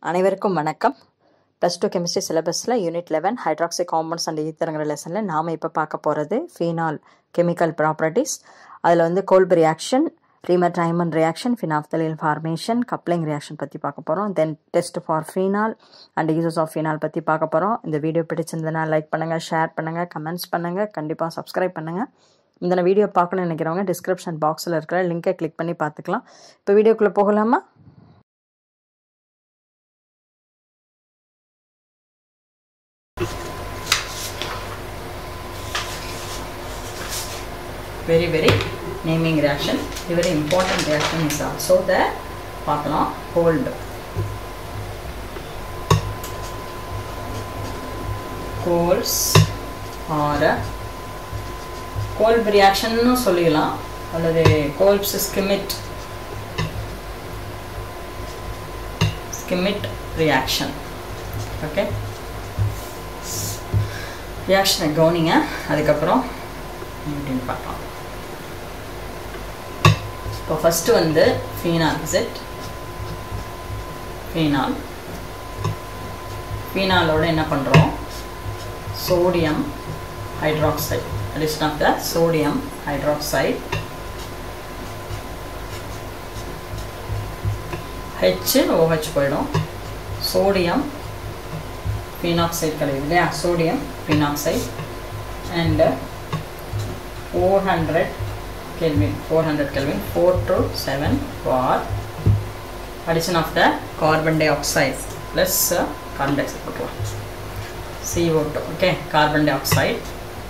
அனைவருக்கும் வணக்கம் plus two chemistry சிலபஸில் unit eleven hydroxy compounds and ஈத்தரங்கிற லெசனில் நாம் இப்போ பார்க்க போகிறது ஃபீனால் கெமிக்கல் ப்ராப்பர்ட்டிஸ் அதில் வந்து Kolbe reaction Reimer Tiemann reaction phenolphthalein formation coupling reaction பற்றி பார்க்க போகிறோம் then test for phenol and uses of phenol பற்றி பார்க்க போகிறோம் இந்த வீடியோ பிடிச்சிருந்ததுன்னா லைக் பண்ணுங்கள் ஷேர் பண்ணுங்கள் கமெண்ட்ஸ் பண்ணுங்கள் கண்டிப்பாக சப்ஸ்கிரைப் பண்ணுங்கள் இந்த வீடியோ பார்க்கணும்னு நினைக்கிறவங்க டிஸ்கிரிப்ஷன் பாக்ஸில் இருக்கிற லிங்கை கிளிக் பண்ணி பார்த்துக்கலாம் இப்போ வீடியோக்குள்ளே போகலாமா very very naming reaction a very important reaction is also the பார்க்கலாம் cold coals or cold reaction சொல்லிடலாம் அல்லது Kolbe's Schmitt Schmitt reaction okay ரியாக்ஷனை கவனிங்க அதுக்கப்புறம் அப்படின்னு பார்க்கலாம் இப்போ ஃபஸ்ட்டு வந்து ஃபீனால் இசட் ஃபீனால் ஃபீனாலோட என்ன பண்ணுறோம் sodium hydroxide addition of the sodium hydroxide H OH போயிடும் சோடியம் phenoxide கலவை இல்லையா sodium phenoxide and 400 Kelvin 400 Kelvin 4 to 7 for addition of the carbon dioxide plus uh, carbon dioxide போட்டுருவோம் CO2 okay carbon dioxide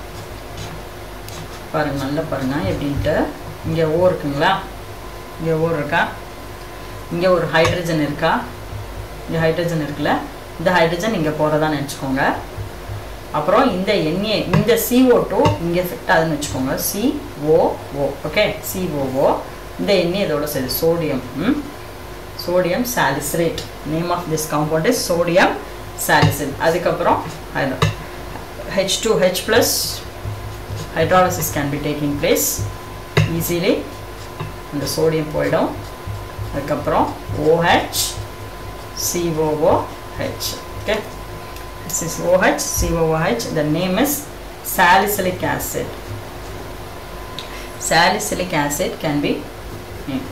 பாருங்க நல்லா பாருங்க எப்படின்ட்டு இங்கே ஓ இருக்குங்களா இங்கே ஓர் இருக்கா இங்கே ஒரு ஹைட்ரஜன் இருக்கா இங்கே ஹைட்ரஜன் இருக்குல்ல இந்த ஹைட்ரஜன் இங்கே போகிறதா நினச்சிக்கோங்க அப்புறம் இந்த எண்ணெய் இந்த சிஓ டூ இங்கே ஃபிட் ஆகுதுன்னு வச்சுக்கோங்க சிஓஓ ஓகே சிஓஓ இந்த எண்ணெய் இதோட சரி sodium sodium salicylate name of this compound is sodium salicylate அதுக்கப்புறம் H two H plus hydrolysis can be taking place easily இந்த சோடியம் போயிடும் அதுக்கப்புறம் OH COOH okay this is OH COOH the name is salicylic acid salicylic acid can be named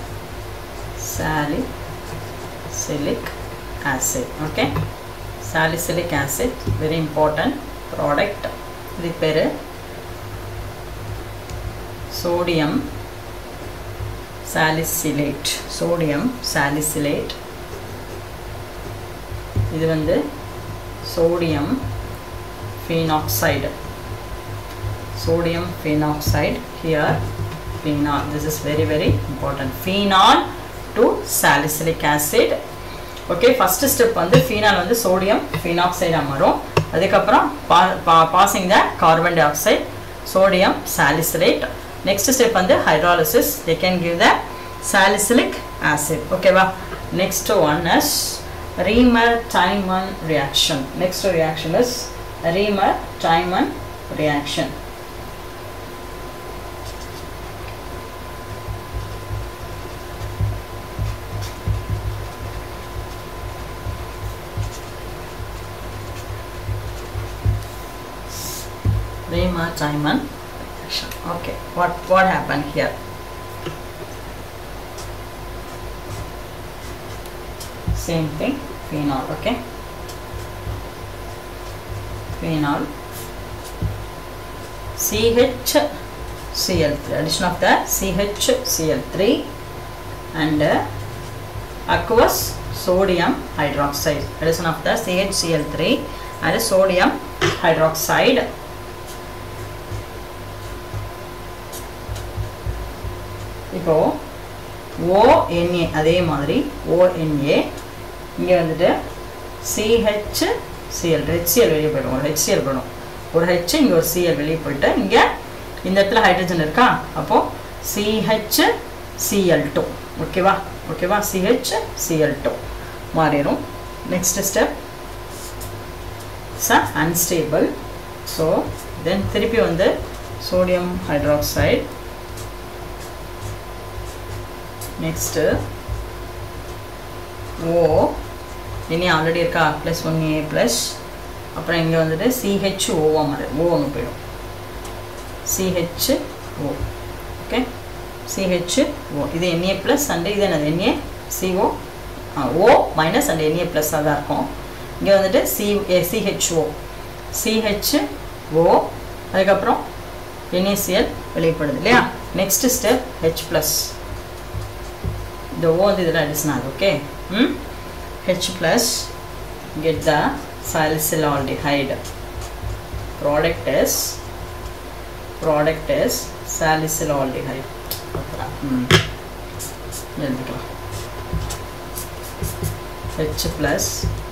salicylic acid okay salicylic acid very important product இது பேரு sodium salicylate sodium salicylate இது வந்து sodium phenoxide sodium phenoxide here phenol this is very very important phenol to salicylic acid ஓகே first step வந்து phenol வந்து sodium ஃபினாக்சைடாக மாறும் அதுக்கப்புறம் பா பா passing the carbon dioxide sodium salicylate next step வந்து hydrolysis they can give the salicylic acid okay va next one is Reamer Tiemann reaction next reaction is Reamer Tiemann reaction Reamer Tiemann reaction. Okay, what what happened here? Same thing, phenol. Okay, phenol. CHCl3 addition of the CHCl3 and uh, aqueous sodium hydroxide addition of the CHCl3 and sodium hydroxide இப்போ ஓஎன்ஏ அதே மாதிரி ஓஎன்ஏ இங்கே வந்துட்டு CH CL HCL வெளியே போயிடும் ஒரு HCL போயிடும் ஒரு ஹெச் இங்கே ஒரு சிஎல் வெளியே போயிட்டு இங்கே இந்த இடத்துல ஹைட்ரஜன் இருக்கா அப்போது சிஹெச் சிஎல் டூ ஓகேவா ஓகேவா சிஹெச் சிஎல் டூ மாறிடும் நெக்ஸ்ட் ஸ்டெப் ச அன்ஸ்டேபிள் ஸோ தென் திருப்பி வந்து சோடியம் ஹைட்ராக்சைடு next O இனி ஆல்ரெடி இருக்கா ப்ளஸ் ஒன் ஏ ப்ளஸ் அப்புறம் இங்கே வந்துட்டு சிஹெச் ஓவா மாதிரி ஓ ஒன்று போயிடும் C H O okay C H O இது என்ஏ ப்ளஸ் அண்டு இது என்னது N A C O O minus and N A ப்ளஸ்ஸாக தான் இருக்கும் இங்கே வந்துட்டு சி சிஹெச்ஓ சிஹெச் ஓ அதுக்கப்புறம் என்ஏசிஎல் வெளியப்படுது இல்லையா நெக்ஸ்ட் ஸ்டெப் ஹெச் ப்ளஸ் இந்த ஓ வந்து இதில் அடிஷன் ஆகுது ஓகே ம் H plus get the salicylaldehyde product is product is salicylaldehyde ம் எழுதிக்கலாம் H plus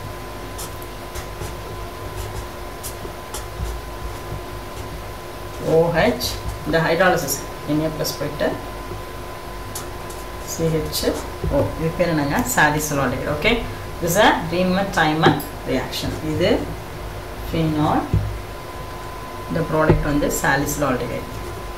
OH இந்த ஹைட்ராலிசிஸ் என்ன ப்ளஸ் போயிட்டு CH ஓ இது பேர் என்னங்க salicylaldehyde okay this uh Reimer Tiemann reaction இது ஃபினால் இந்த ப்ராடக்ட் வந்து salicylaldehyde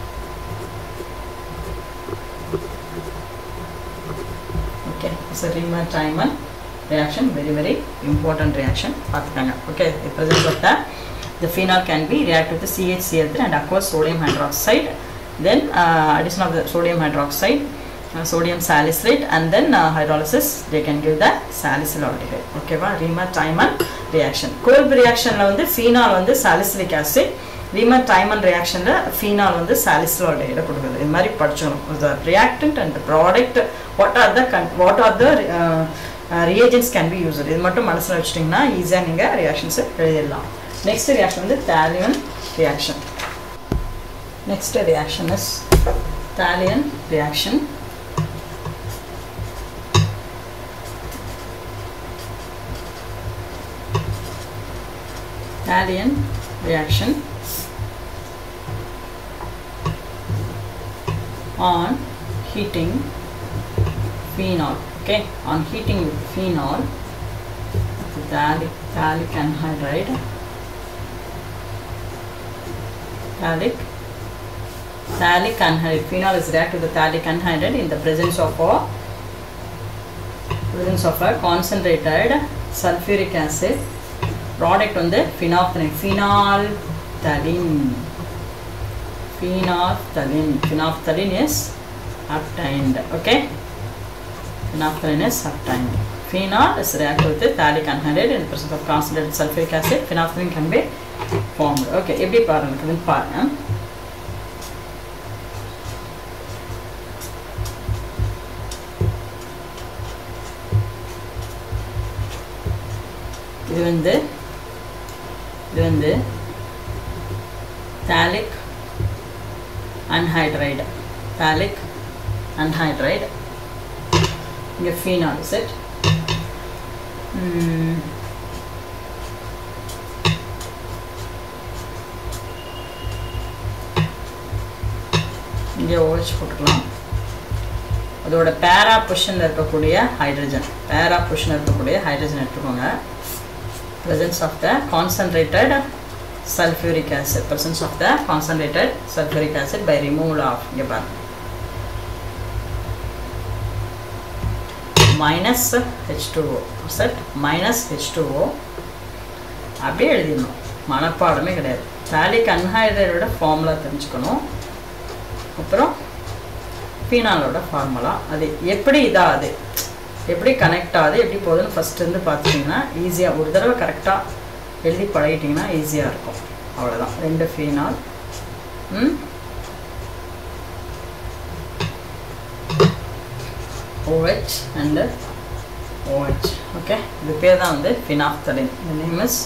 okay it's a remer timer reaction very very important reaction பார்த்துக்கங்க okay the presence of the the phenol can be react with the CHCl3 and aqueous sodium hydroxide then uh, addition of the sodium hydroxide uh, sodium salicylate and then uh, hydrolysis they can give the salicylaldehyde ஓகேவா remer timer reaction கோல்ப் reactionல வந்து phenol வந்து salicylic acid Reimer Tiemann ரியாக்ஷனில் phenol வந்து சாலிசிலால்டைடை கொடுக்குது இது மாதிரி படிச்சுக்கணும் the reactant and product what are the can what are the reagents can be used இது மட்டும் மனசில் வச்சிட்டிங்கன்னா ஈஸியாக நீங்கள் ரியாக்ஷன்ஸை எழுதிடலாம் நெக்ஸ்ட் ரியாக்ஷன் வந்து phthalein reaction next reaction is phthalein reaction Italian reaction on heating phenol okay on heating with phenol phthalic phthalic anhydride phthalic phthalic anhydride phenol is react with the phthalic anhydride in the presence of a presence of a concentrated sulfuric acid product வந்து phenolphthalein phenolphthalein phenolphthalein phenolphthalein is obtained okay phenolphthalein is obtained phenol is reacted with the phthalic anhydride in the presence of concentrated sulfuric acid phenolphthalein can be formed okay எப்படி பாருங்க இதுன்னு பாருங்க இது வந்து இது வந்து phthalic anhydride phthalic anhydride இங்கே phenol is it mm. இங்கே OH போட்டுக்கலாம் அதோட பேரா பொசிஷனில் இருக்கக்கூடிய ஹைட்ரஜன் பேரா பொசிஷனில் இருக்கக்கூடிய ஹைட்ரஜன் எடுத்துக்கோங்க presence of the concentrated sulfuric acid presence of the concentrated sulfuric acid by removal of இங்க பாருங்க minus H2O set minus H2O அப்படியே எழுதிடணும் மனப்பாடமே கிடையாது தாலிக் அன்ஹைட்ரேடோட ஃபார்முலா தெரிஞ்சுக்கணும் அப்புறம் ஃபீனாலோட ஃபார்முலா அது எப்படி இதாகுது எப்படி கனெக்ட் ஆகுது எப்படி போகுதுன்னு ஃபஸ்ட்டு இருந்து பார்த்துட்டிங்கன்னா ஈஸியாக ஒரு தடவை கரெக்டாக எழுதி பழகிட்டிங்கன்னா ஈஸியாக இருக்கும் அவ்வளோதான் ரெண்டு ஃபீனால் ம் OH அண்டு OH ஓகே இது பேர் தான் வந்து ஃபினாப்தலின் இந்த name is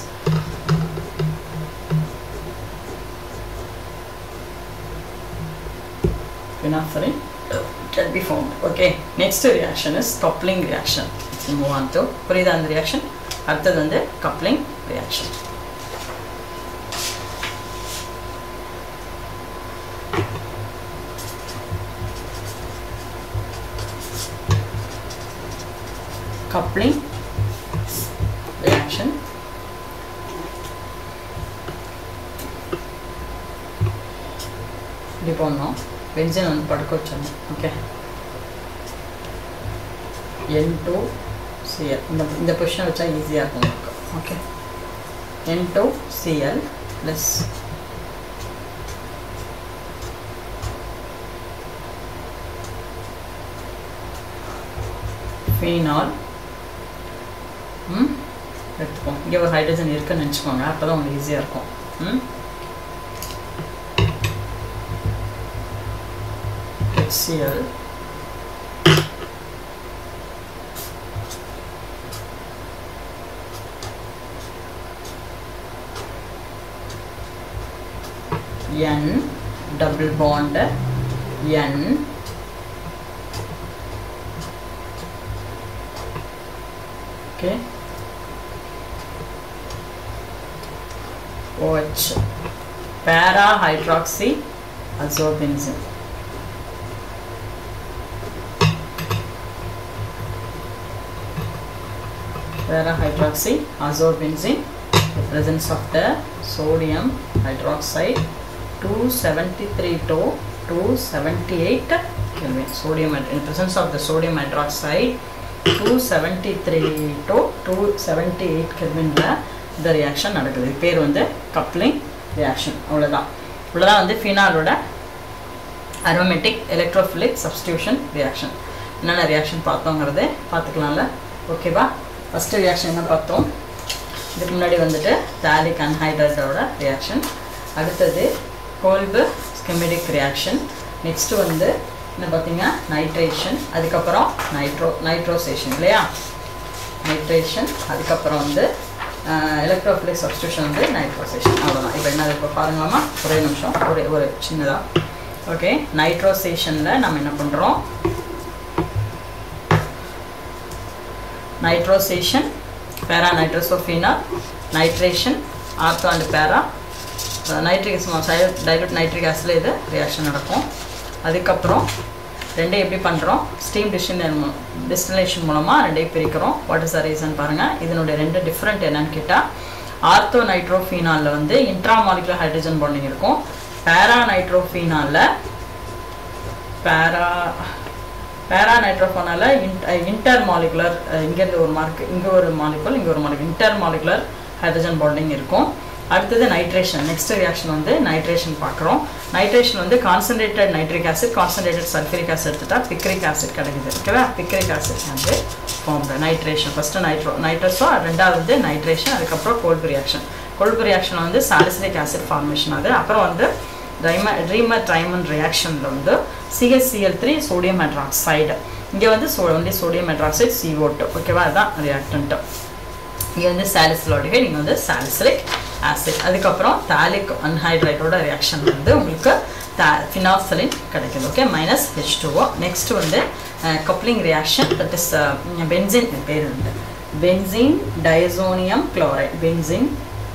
phenolphthalein can be formed. Okay, next reaction is coupling reaction. Let's move on to புரியுதா அந்த reaction? அடுத்தது வந்து coupling reaction. coupling reaction இப்படி போடணும் பென்சின் வந்து படுக்க வச்சிடணும் ஓகே என் டூ சிஎல் இந்த இந்த பொசிஷன் வச்சா ஈஸியாக இருக்கும் உங்களுக்கு okay N two C L plus phenol ம் எடுத்துப்போம் இங்கே ஒரு ஹைட்ரஜன் இருக்குன்னு நினச்சிக்கோங்க அப்போ தான் உங்களுக்கு ஈஸியாக இருக்கும் ம் HCl N double bond N okay OH para hydroxy azobenzene para hydroxy azobenzene the presence of the sodium hydroxide 273 to 278 Kelvin sodium in presence of the sodium hydroxide 273 to 278 Kelvinல இந்த ரியாக்ஷன் நடக்குது இது பேர் வந்து கப்ளிங் ரியாக்ஷன் அவ்வளோதான் இவ்வளோதான் வந்து ஃபினாலோட aromatic electrophilic substitution reaction என்னென்ன ரியாக்ஷன் பார்த்தோங்கிறதே பார்த்துக்கலாம்ல ஓகேவா ஃபஸ்ட்டு ரியாக்ஷன் என்ன பார்த்தோம் இதுக்கு முன்னாடி வந்துட்டு தாலிக் அன்ஹைட்ரேட்டோட ரியாக்ஷன் அடுத்தது கோல்பு ஸ்கெமெடிக் ரியாக்ஷன் நெக்ஸ்ட்டு வந்து என்ன பார்த்தீங்க நைட்ரேஷன் அதுக்கப்புறம் நைட்ரோ நைட்ரோசேஷன் இல்லையா நைட்ரேஷன் அதுக்கப்புறம் வந்து எலக்ட்ரோஃபிலிக் சப்ஸ்டியூஷன் வந்து நைட்ரோசேஷன் அவ்வளோதான் இப்போ என்ன இப்போ பாருங்களாமா ஒரே நிமிஷம் ஒரே ஒரு சின்னதாக ஓகே நைட்ரோசேஷனில் நம்ம என்ன பண்ணுறோம் nitrosation para nitrosophenol nitration ortho and para nitric dilute nitric ஆசிடில் இது ரியாக்ஷன் நடக்கும் அதுக்கப்புறம் ரெண்டையும் எப்படி பண்ணுறோம் ஸ்டீம் டிஸ்டில் டிஸ்டிலேஷன் மூலமாக ரெண்டையும் பிரிக்கிறோம் வாட் இஸ் த ரீசன் பாருங்கள் இதனுடைய ரெண்டு டிஃப்ரெண்ட் என்னன்னு கேட்டால் ஆர்த்தோ நைட்ரோஃபீனாலில் வந்து இன்ட்ராமாலிகுலர் ஹைட்ரஜன் பாண்டிங் இருக்கும் பேரா நைட்ரோஃபீனாலில் பேரா பேரா நைட்ரோஃபோனால இன்டர் மாலிகுலர் இங்கேருந்து ஒரு மார்க் இங்கே ஒரு மாலிகுல் இங்கே ஒரு molecule intermolecular hydrogen bonding இருக்கும் அடுத்தது நைட்ரேஷன் நெக்ஸ்ட் ரியாக்ஷன் வந்து நைட்ரேஷன் பார்க்குறோம் நைட்ரேஷன் வந்து concentrated nitric acid concentrated sulphuric acid எடுத்துட்டா பிக்ரிக் ஆசிட் கிடைக்குது ஓகேவா பிக்ரிக் ஆசிட் வந்து formed nitration first nitro nitroso ரெண்டாவது வந்து நைட்ரேஷன் அதுக்கப்புறம் கோல்பு ரியாக்ஷன் கோல்பு ரியாக்ஷன் வந்து சாலிசிலிக் ஆசிட் ஃபார்மேஷன் ஆகுது அப்புறம் வந்து ட்ரைம ட்ரீமர் ட்ரைமன் ரியாக்ஷனில் வந்து சிஹெச்சிஎல் த்ரீ சோடியம் ஹைட்ராக்சைடு இங்கே வந்து so only sodium hydroxide C O two ஓகேவா அதுதான் ரியாக்டன்ட்டு இங்கே வந்து சாலிசிலோடிகை நீங்கள் வந்து சாலிசிலிக் ஆசிட் அதுக்கப்புறம் தாலிக் அன்ஹைட்ரேட்டோட ரியாக்ஷன் வந்து உங்களுக்கு தா ஃபினாக்சலின் கிடைக்குது okay minus H two O next வந்து coupling reaction that is benzene பேர் உண்டு benzene diazonium chloride benzene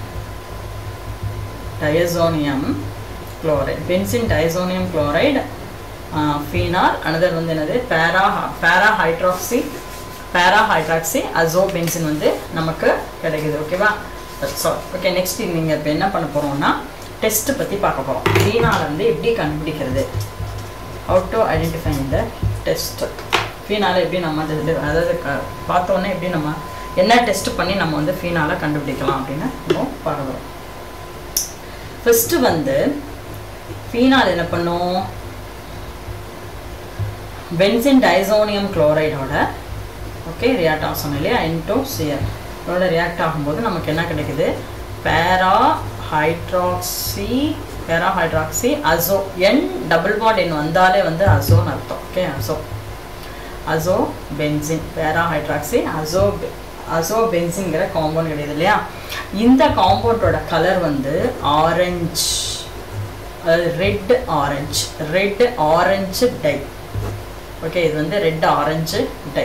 diazonium chloride benzene diazonium chloride phenol another வந்து என்னது பேரா பேரா ஹைட்ராக்சி பேரா ஹைட்ராக்சி அசோ பென்சின் வந்து நமக்கு கிடைக்குது ஓகேவா ஸோ ஓகே நெக்ஸ்ட் நீங்கள் இப்போ என்ன பண்ண போகிறோம்னா டெஸ்ட்டு பற்றி பார்க்க போகிறோம் ஃபீனால் வந்து எப்படி கண்டுபிடிக்கிறது அவுட் டு ஐடென்டிஃபை இந்த டெஸ்ட் ஃபீனால் எப்படி நம்ம அது அதாவது க பார்த்தோன்னே எப்படி நம்ம என்ன டெஸ்ட் பண்ணி நம்ம வந்து ஃபீனாலை கண்டுபிடிக்கலாம் அப்படின்னு நம்ம பார்க்குறோம் ஃபஸ்ட்டு வந்து ஃபீனால் என்ன பண்ணும் பென்சின் டைசோனியம் குளோரைடோட ஓகே ரியாக்ட் ஆக சொன்னோம் இல்லையா இன்டோ சியர் இதோட ரியாக்ட் ஆகும்போது நமக்கு என்ன கிடைக்குது para hydroxy para hydroxy azo N double bond N வந்தாலே வந்து அசோன்னு அர்த்தம் okay azo azo benzene para hydroxy azo azo பென்சின்கிற காம்பவுண்ட் கிடையாது இல்லையா இந்த காம்பவுண்டோட கலர் வந்து ஆரஞ்சு அதாவது red orange red orange dye okay இது வந்து red orange dye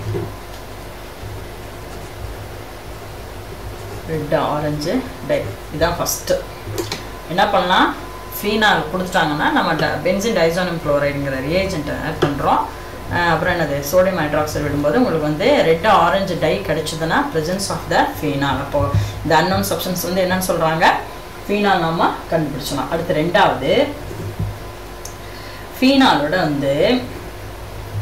red orange dye இதுதான் ஃபஸ்ட்டு என்ன பண்ணலாம் ஃபீனால் கொடுத்துட்டாங்கன்னா நம்ம ட பென்சின் டைசோனியம் குளோரைடுங்கிற ரியேஜென்ட்டை ஆட் பண்ணுறோம் அப்புறம் என்னது சோடியம் ஹைட்ராக்சைடு விடும்போது உங்களுக்கு வந்து ரெட் ஆரஞ்சு டை கிடைச்சதுன்னா ப்ரெசன்ஸ் ஆஃப் த ஃபீனால் அப்போது இந்த அன்னோன் சப்ஷன்ஸ் வந்து என்னன்னு சொல்கிறாங்க ஃபீனால் நம்ம கண்டுபிடிச்சலாம் அடுத்து ரெண்டாவது ஃபீனாலோட வந்து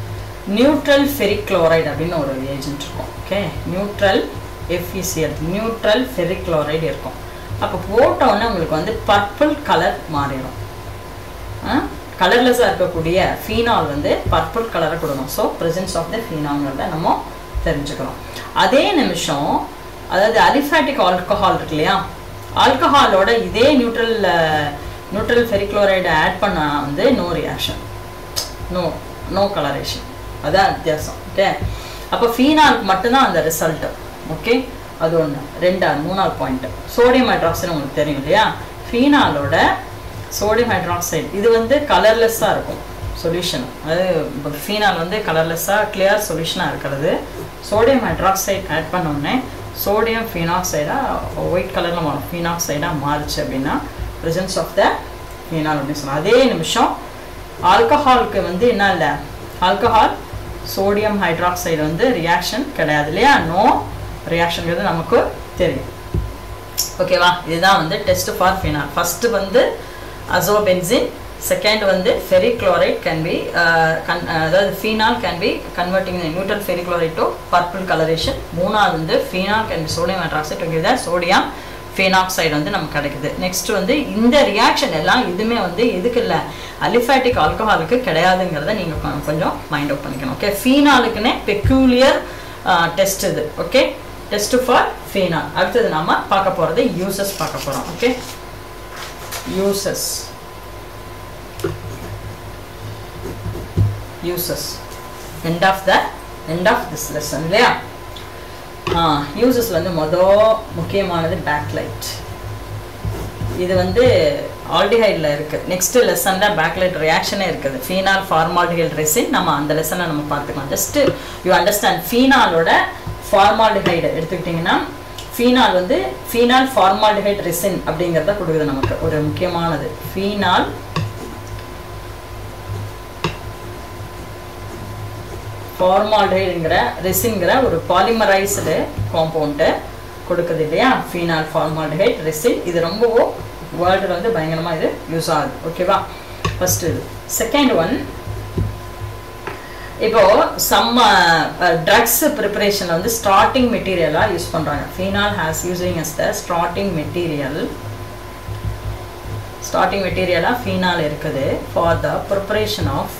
நியூட்ரல் ஃபெரிக் குளோரைடு அப்படின்னு ஒரு ஏஜென்ட் இருக்கும் okay neutral F E C L neutral ferric chloride இருக்கும் அப்போ போட்டோன்னே உங்களுக்கு வந்து பர்பிள் கலர் மாறிடும் கலர்லெஸ்ஸாக இருக்கக்கூடிய ஃபீனால் வந்து பர்பிள் கலரை கொடுக்கணும் ஸோ ப்ரெசன்ஸ் ஆஃப் த ஃபீனாங்கிறத நம்ம தெரிஞ்சுக்கிறோம் அதே நிமிஷம் அதாவது அலிஃபேட்டிக் ஆல்கஹால் இருக்கு இல்லையா ஆல்கஹாலோட இதே நியூட்ரல் நியூட்ரல் ஃபெரிக்ளோரைடு ஆட் பண்ணால் வந்து no reaction no no coloration அதான் வித்தியாசம் ஓகே அப்போ ஃபீனாலுக்கு மட்டும்தான் அந்த ரிசல்ட்டு ஓகே அது ஒன்று ரெண்டாவது மூணாவது பாயிண்ட்டு சோடியம் ஹைட்ராக்சைடு உங்களுக்கு தெரியும் இல்லையா ஃபீனாலோட சோடியம் ஹைட்ராக்சைடு இது வந்து கலர்லெஸ்ஸாக இருக்கும் சொல்யூஷன் அதாவது ஃபீனால் வந்து கலர்லெஸ்ஸாக கிளியர் சொல்யூஷனாக இருக்கிறது சோடியம் ஹைட்ராக்சைடு ஆட் பண்ணோடனே சோடியம் ஃபீனாக்சைடாக ஒயிட் கலரில் மாறும் ஃபீனாக்சைடாக மாறுச்சு அப்படின்னா ப்ரெசன்ஸ் ஆஃப் த ஃபீனால் அப்படின்னு சொல்லலாம் அதே நிமிஷம் ஆல்கஹாலுக்கு வந்து என்ன இல்லை ஆல்கஹால் சோடியம் ஹைட்ராக்சைடு வந்து ரியாக்ஷன் கிடையாது இல்லையா நோ ரியாக்ஷனுங்கிறது நமக்கு தெரியும் ஓகேவா இதுதான் வந்து டெஸ்ட் ஃபார் ஃபினால் ஃபஸ்ட்டு வந்து அசோபென்சின் செகண்ட் வந்து ஃபெரிக்ளோரைட் கேன் பி அதாவது phenol can be converting neutral ferric chloride to purple coloration மூணாவது வந்து phenol can be sodium hydroxide to sodium phenoxide வந்து நமக்கு கிடைக்குது நெக்ஸ்ட் வந்து இந்த ரியாக்ஷன் எல்லாம் இதுவுமே வந்து எதுக்கு இல்லை அலிஃபேட்டிக் ஆல்கஹாலுக்கு கிடையாதுங்கிறத நீங்கள் கொஞ்சம் மைண்ட் அவுட் பண்ணிக்கணும் ஓகே ஃபீனாலுக்குன்னே பெக்யூலியர் டெஸ்ட் இது ஓகே டெஸ்ட் ஃபார் ஃபீனால் அடுத்தது நாம பார்க்க போகிறது யூசஸ் பார்க்க போகிறோம் okay uses uses end of the end of this lesson இல்லையா யூசஸில் வந்து மொதல் முக்கியமானது பேக்லைட் இது வந்து ஆல்டிஹைடில் இருக்குது நெக்ஸ்ட் லெசனில் பேக்லைட் ரியாக்ஷனே இருக்குது ஃபீனால் ஃபார்மால்டிஹைட் ரெசின் நம்ம அந்த லெசனை நம்ம பார்த்துக்கலாம் ஜஸ்ட்டு யூ அண்டர்ஸ்டாண்ட் ஃபீனாலோட ஃபார்மால்டிஹைடு எடுத்துக்கிட்டிங்கன்னா ஃபீனால் வந்து ஃபீனால் ஃபார்மால்டிஹைட் ரெசின் அப்படிங்கிறத கொடுக்குது நமக்கு ஒரு முக்கியமானது ஃபீனால் ஃபார்மால்டைடுங்கிற ரெசின்கிற ஒரு பாலிமரைஸ்டு காம்பவுண்ட்டு கொடுக்குது இல்லையா ஃபீனால் ஃபார்மால்டைட் ரெசின் இது ரொம்பவும் வேர்ல்டில் வந்து பயங்கரமாக இது யூஸ் ஆகுது ஓகேவா ஃபஸ்ட்டு இது செகண்ட் ஒன் இப்போ சம் ட்ரக்ஸ் ப்ரிப்பரேஷனில் வந்து ஸ்டார்டிங் மெட்டீரியலாக யூஸ் பண்ணுறாங்க phenol has using as the starting material starting மெட்டீரியலாக ஃபீனால் இருக்குது for the preparation of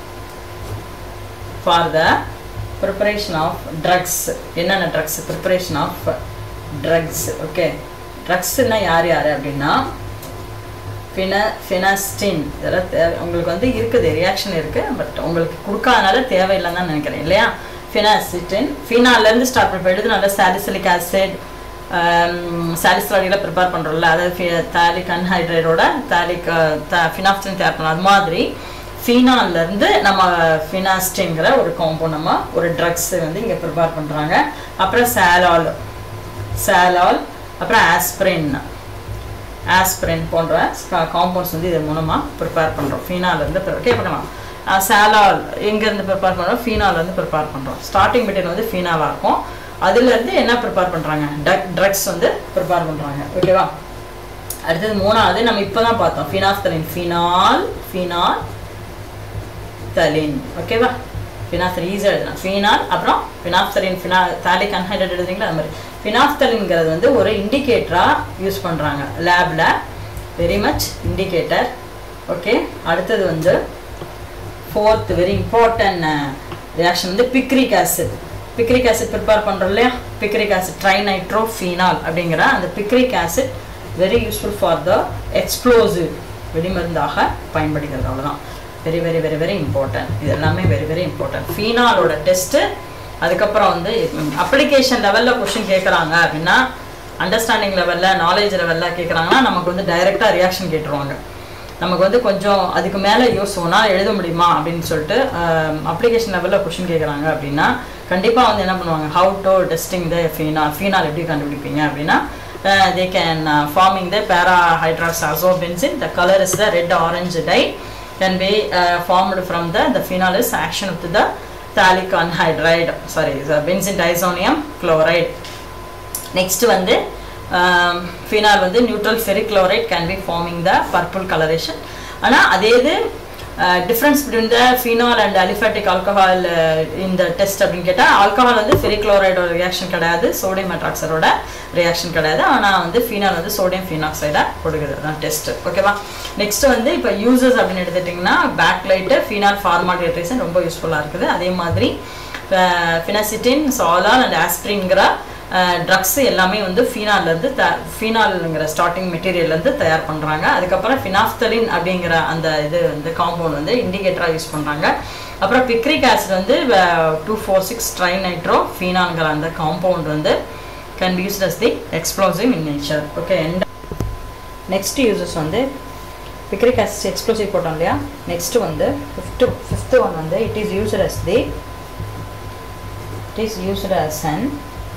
for the preparation of drugs என்னென்ன drugs preparation of drugs okay ட்ரக்ஸ்னா யார் யார் அப்படின்னா ஃபின ஃபினாஸ்டின் இதெல்லாம் தேவை உங்களுக்கு வந்து இருக்குது ரியாக்ஷன் இருக்குது பட் உங்களுக்கு கொடுக்காதனால தேவையில்லைன்னு தான் நினைக்கிறேன் இல்லையா ஃபினாசிட்டின் ஃபீனாலேருந்து ஸ்டார்ட் பண்ணி எழுதுனால சாலிசிலிக் ஆசிட் சாலிஸ்லாடியில் ப்ரிப்பேர் பண்ணுறோம்ல அதாவது தாலிக் அன்ஹைட்ரேட்டோட தாலிக் ஃபினாஸ்டின் தயார் பண்ணோம் அது மாதிரி ஃபீனால்லேருந்து நம்ம ஃபினாஸ்டிங்கிற ஒரு காம்பவுண்ட் நம்ம ஒரு ட்ரக்ஸ் வந்து இங்கே ப்ரிப்பேர் பண்ணுறாங்க அப்புறம் சாலால் சாலால் அப்புறம் ஆஸ்பிரின் ஆஸ்பிரின் போன்ற காம்பவுண்ட்ஸ் வந்து இது மூலமாக ப்ரிப்பேர் பண்ணுறோம் ஃபீனாலேருந்து ஓகே பண்ணலாம் சாலால் எங்கேருந்து ப்ரிப்பேர் பண்ணுறோம் ஃபீனாலேருந்து ப்ரிப்பேர் பண்ணுறோம் ஸ்டார்டிங் மெட்டீரியல் வந்து ஃபீனாலாக இருக்கும் அதுலேருந்து என்ன ப்ரிப்பேர் பண்ணுறாங்க ட்ரக் ட்ரக்ஸ் வந்து ப்ரிப்பேர் பண்ணுறாங்க ஓகேவா அடுத்தது மூணாவது நம்ம இப்போ தான் பார்த்தோம் ஃபினாஸ்தலின் ஃபினால் ஃபினால் தலின் ஓகேவா ஃபினாஸ்தலின் ஈஸியாக எழுதலாம் ஃபீனால் அப்புறம் ஃபினாப்தலின் ஃபினா தாலிக் அன்ஹைட்ரேட் எழுதுறீங்களா அது மாதிரி ஃபினாப்தலின்ங்கிறது வந்து ஒரு இண்டிகேட்டராக யூஸ் பண்ணுறாங்க லேபில் வெரி மச் இண்டிகேட்டர் ஓகே அடுத்தது வந்து ஃபோர்த் வெரி இம்பார்ட்டன்ட் ரியாக்ஷன் வந்து picric acid picric acid prepare பண்ணுறோம் இல்லையா பிக்ரிக் ஆசிட் ட்ரைநைட்ரோ ஃபீனால் அப்படிங்கிற அந்த picric acid very useful for the explosive வெடிமருந்தாக பயன்படுகிறது அவ்வளோதான் very very very very important இது எல்லாமே வெரி வெரி இம்பார்ட்டன்ட் ஃபீனாலோட டெஸ்ட்டு அதுக்கப்புறம் வந்து அப்ளிகேஷன் லெவலில் கொஷின் கேட்குறாங்க அப்படின்னா அண்டர்ஸ்டாண்டிங் லெவலில் நாலேஜ் லெவலில் கேட்குறாங்கன்னா நமக்கு வந்து டைரெக்டாக ரியாக்ஷன் கேட்டுருவாங்க நமக்கு வந்து கொஞ்சம் அதுக்கு மேலே யோசிச்சோம்னா எழுத முடியுமா அப்படின்னு சொல்லிட்டு அப்ளிகேஷன் லெவலில் கொஷின் கேட்குறாங்க அப்படின்னா கண்டிப்பாக வந்து என்ன பண்ணுவாங்க how to testing the phenol phenol எப்படி கண்டுபிடிப்பீங்க அப்படின்னா they can forming the para hydroxy azobenzene the colour is the red orange dye can be uh, formed from the the phenol is action of the phthalic anhydride sorry the benzene diazonium chloride next வந்து phenol வந்து neutral ferric chloride can be forming the purple coloration ஆனால் அதே இது difference between the phenol and aliphatic alcohol இந்த test அப்படின்னு கேட்டால் alcohol வந்து ஃபெரிக்ளோரைடோட ரியாக்ஷன் கிடையாது சோடியம் மெட்ராக்சைடோட ரியாக்ஷன் கிடையாது ஆனால் வந்து ஃபீனால் வந்து சோடியம் ஃபீனாக்சைடை கொடுக்குது அதான் டெஸ்ட் ஓகேவா நெக்ஸ்ட் வந்து இப்போ யூசர்ஸ் அப்படின்னு எடுத்துட்டிங்கன்னா பேக்லைட்டு ஃபீனால் ஃபார்மாலிட்டேஷன் ரொம்ப யூஸ்ஃபுல்லாக இருக்குது அதே மாதிரி ஃபினாசிட்டின் சாலால் அண்ட் ஆஸ்பிரின்கிற ட்ரக்ஸ் எல்லாமே வந்து ஃபீனால்லேருந்து த ஃபீனாலுங்கிற ஸ்டார்டிங் மெட்டீரியல்லேருந்து தயார் பண்ணுறாங்க அதுக்கப்புறம் ஃபினாஃப்தலின் அப்படிங்கிற அந்த இது வந்து காம்பவுண்ட் வந்து இண்டிகேட்டராக யூஸ் பண்ணுறாங்க அப்புறம் பிக்ரிக் ஆசிட் வந்து டூ ஃபோர் சிக்ஸ் ட்ரைநைட்ரோ ஃபீனால்ங்கிற அந்த காம்பவுண்ட் வந்து can be used as the explosive in nature okay and next uses வந்து பிக்ரிக் ஆசிட் எக்ஸ்ப்ளோசிவ் போட்டோம் இல்லையா நெக்ஸ்ட் வந்து ஃபிஃப்த்து ஃபிஃப்த்து ஒன் வந்து it is used as the it is used as an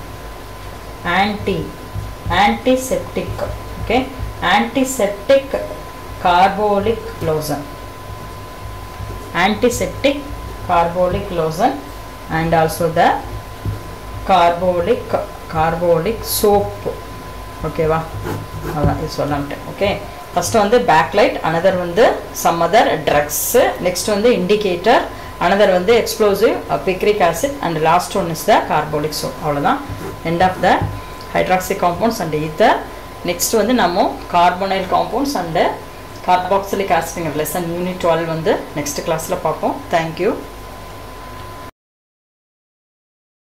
anti antiseptic okay antiseptic carbolic lotion antiseptic carbolic lotion and also the carbolic carbolic soap ஓகேவா அதான் இது சொல்லன்ட்டேன் okay first வந்து bakelite another வந்து some other drugs next வந்து indicator another வந்து explosive picric acid and last one is the carbolic soap அவ்வளோதான் end of the hydroxy compounds and ether next வந்து நம்ம கார்போனைல் காம்பவுண்ட்ஸ் அண்டு கார்பாக்சிலிக் ஆசிட்ங்கிற lesson unit twelve வந்து next கிளாஸில் பார்ப்போம் thank you